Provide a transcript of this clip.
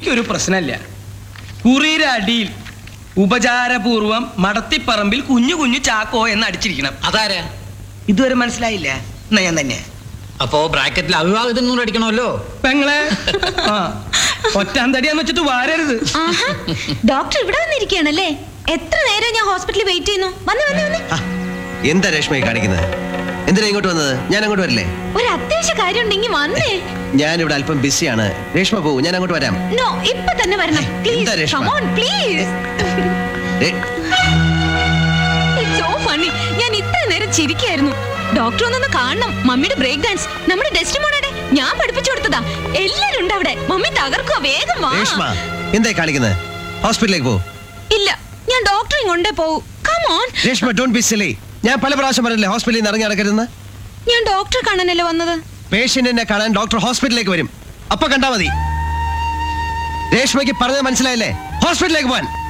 എനിക്കൊരു പ്രശ്നമില്ല കുറിയുടെ അടിയിൽ ഉപചാരപൂർവം മടത്തിപ്പറമ്പിൽ കുഞ്ഞു കുഞ്ഞു ചാക്കോ എന്ന് അടിച്ചിരിക്കണം അതാരാ ഇതുവരെ മനസ്സിലായില്ല എന്നാ ഞാൻ തന്നെ അപ്പോ ബ്രാക്കറ്റിൽ അവിവാഹിതം കൂടെ അടിക്കണമല്ലോ പെങ്ങളെ ആ ഒറ്റാൻ തടിയാന്ന് വെച്ചിട്ട് വാരരുത് ആഹാ ഡോക്ടർ ഇവിടെ വന്നിരിക്കുകയാണല്ലേ എത്ര നേരം ഞാൻ ഹോസ്പിറ്റലിൽ വെയിറ്റ് ചെയ്യുന്നു വന്ന് വന്ന് വന്ന് ആ, എന്താ രേഷ്മയെ കാണിക്കുന്നത് എന്തിനാ ഇങ്ങോട്ട് വന്നത് ഞാൻ അങ്ങോട്ട് വരില്ലേ ഒരു അത്യാവശ്യ കാര്യം ഉണ്ടെങ്കിൽ വന്നേ ഞാൻ ഇവിടെ അല്പം ബിസിയാണ് രേഷ്മ പോവും ഞാൻ അങ്ങോട്ട് വരാം നോ ഇപ്പൊ തന്നെ വരണം എന്താ പ്ലീസ് രേഷ്മ? കമോൺ പ്ലീസ് രേ, സോ ഫണ്ണി ഞാൻ ഇത്ര നേരം ചിരിക്കായിരുന്നു ഡോക്ടർ ഒന്നൊന്ന് കാണണം മമ്മിയുടെ ബ്രേക്ക് ഡാൻസ് നമ്മുടെ ഡെസ്റ്റിമോണയുടെ ഞാൻ പഠിപ്പിച്ചു കൊടുത്തതാ എല്ലാരും ഉണ്ട് അവിടെ മമ്മി തകർക്കുക വേഗം വാ രേഷ്മ എന്തായി കാണിക്കുന്നത് ഹോസ്പിറ്റലിലേക്ക് പോ ഇല്ല ഞാൻ ഡോക്ടറെ കൊണ്ടേ പോവും come on Reshma don't be silly ഞാൻ പല പ്രാവശ്യം പറഞ്ഞില്ലേ ഹോസ്പിറ്റലിൽ നിന്ന് ഇറങ്ങി നടക്കരുതെന്ന് ഞാൻ ഡോക്ടറെ കാണാനല്ലേ വന്നത് പേഷ്യന്റിനെ കാണാൻ ഡോക്ടർ ഹോസ്പിറ്റലിലേക്ക് വരും അപ്പൊ കണ്ടാ മതി രേഷ്മയ്ക്ക് പറഞ്ഞത് മനസ്സിലായില്ലേ ഹോസ്പിറ്റലിലേക്ക് പോവാൻ